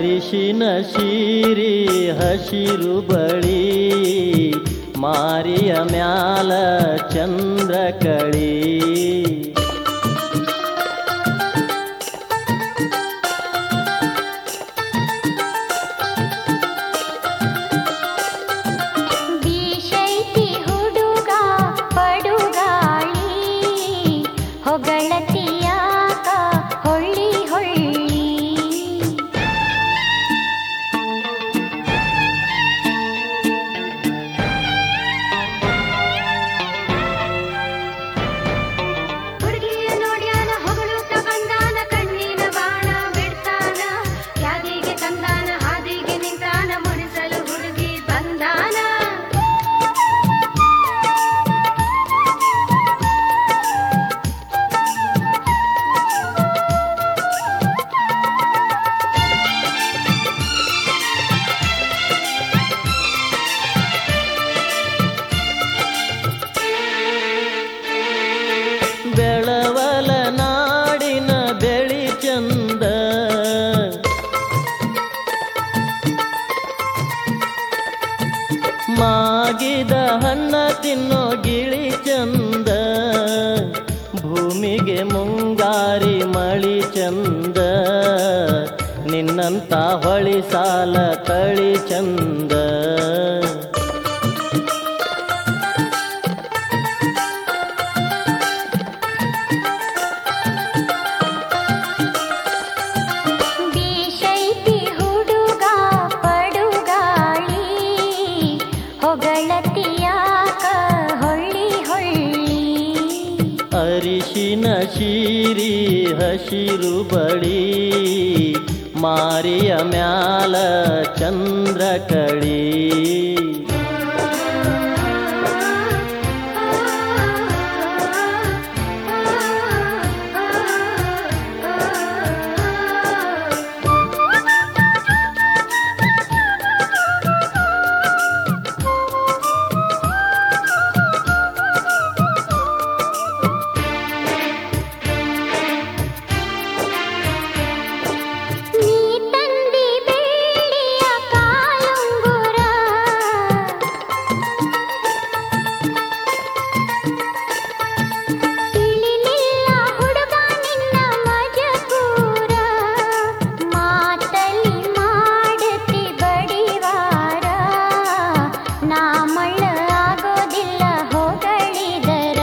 ಅರಿಶಿನ ಶೀರಿ ಹಸಿರು ಬಳಿ ಮಾರಿಯ ಮ್ಯಾಲ ಚಂದ್ರ ಕಳಿ ಬೀಶೈತಿ ಹುಡುಗ ಪಡುಗಾಳಿ ಹೊಗಳತಿಯಾಕ ಹೊಳ್ಳಿ ಹೊಳ್ಳಿ ಹುಡುಗಿಯ ನೋಡ್ಯಾನ ಹೊಗಳುತ್ತ ಬಂದಾನ ಕಣ್ಣಿನ ಬಾಣ ಬಿಡ್ತಾನ ಯಾದಿಗೆ ತಂದಾನ ಹಾದಿಗೆ ನಿಂತಾನ ಮುಡಿಸಲು ಹುಡುಗಿ ಬಂದಾನ ಬೆಳವಲ ನಾಡಿನ ಬೆಳಿ ಚಂದ ಮಾಗಿದ ಹಣ್ಣ ತಿನ್ನೋ ಗಿಳಿ ಚಂದ ಭೂಮಿಗೆ ಮುಂಗಾರಿ ಮಳಿ ಚಂದ ನಿನ್ನಂತ ಹೊಳಿ ಸಾಲ ತಳಿ ಚಂದ ಬೀಶೈತಿ ಹುಡುಗ ಪಡುಗಾಳಿ ಹೊಗಳತಿಯಾಕ ಹೊಳ್ಳಿ ಹೊಳ್ಳಿ ಅರಿಶಿನ ಶೀರಿ ಹಸಿರು ಬಳಿ ಮಾರಿಯ ಮ್ಯಾಲ ಚಂದ್ರ ಕಳಿ ನೀ ತಂದಿ ಬೆಳ್ಳಿಯ ಕಾಲುಂಗುರ ತಿಳಿಲಿಲ್ಲ ಹುಡುಗ ನಿನ್ನ ಮಜಕೂರ ಮಾತಲಿ ಮಾಡತಿ ಬಡಿವಾರ ನಾ ಮಳ್ಳ ಆಗೋದಿಲ್ಲ ಹೊಗಳಿದರ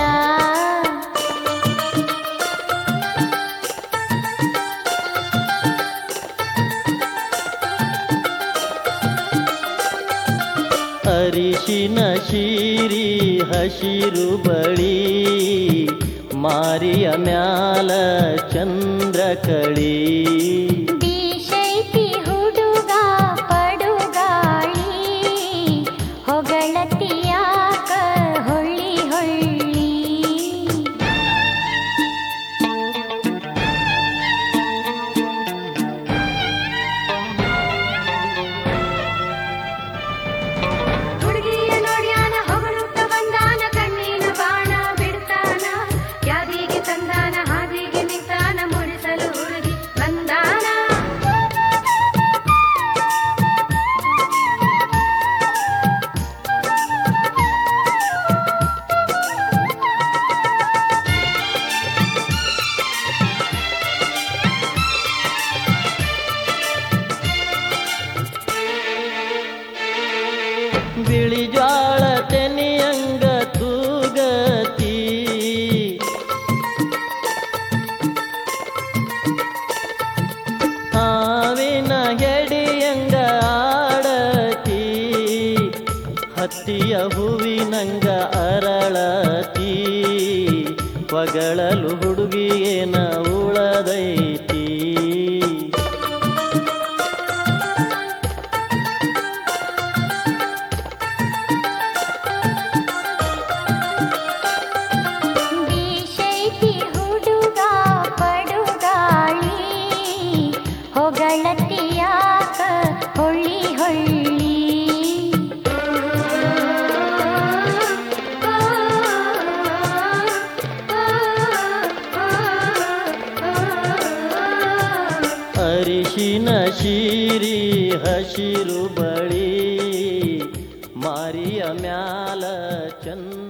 ಅರಿಶಿನ ಶೀರಿ ಹಸಿರು ಬಳಿ ಮಾರಿಯ ಮ್ಯಾಲ ಚಂದ್ರ ಕಳಿ ಬೀಶೈತಿ ಹುಡುಗ ಪಡುಗಾಳಿ ಹೊಗಳತಿಯಾಕ ಹೊಳ್ಳಿ ಹೊಳ್ಳಿ ಹುಡುಗಿಯ ನೋಡ್ಯಾನ ಹೊಗಳುತ್ತ ಬಂದಾನ ಕಣ್ಣಿನ ಬಾಣ ಬಿಡ್ತಾನ ಯಾದಿಗೆ ತಂದಾನ ಹಾದಿಗೆ ನಿಂತಾನ ಮುಡಿಸಲು ಹುಡುಗಿ ಬಂದಾನ ಬಿಳಿ ಜ್ವಾಳ ತೆನಿಯಂಗ ತೂಗತಿ ಹಾವಿನ ಗೆಡಿಯಂಗ ಆಡತಿ ಹತ್ತಿಯ ಹೂವಿನಂಗ ಅರಳತಿ ಪಗಳಲು ಹುಡುಗಿಯೇನ ಉಳದೈತಿ ಬೀಶೈತಿ ಹುಡುಗ ಪಡುಗಾಳಿ ಹೊಗಳತಿಯಾಕ ಹೊಳ್ಳಿ ಹೊಳ್ಳಿ ಅರಿಶಿನ ಶೀರಿ ಹಸಿರು ಬಳಿ ಮಾರಿಯ ಮ್ಯಾಲ ಚಂದ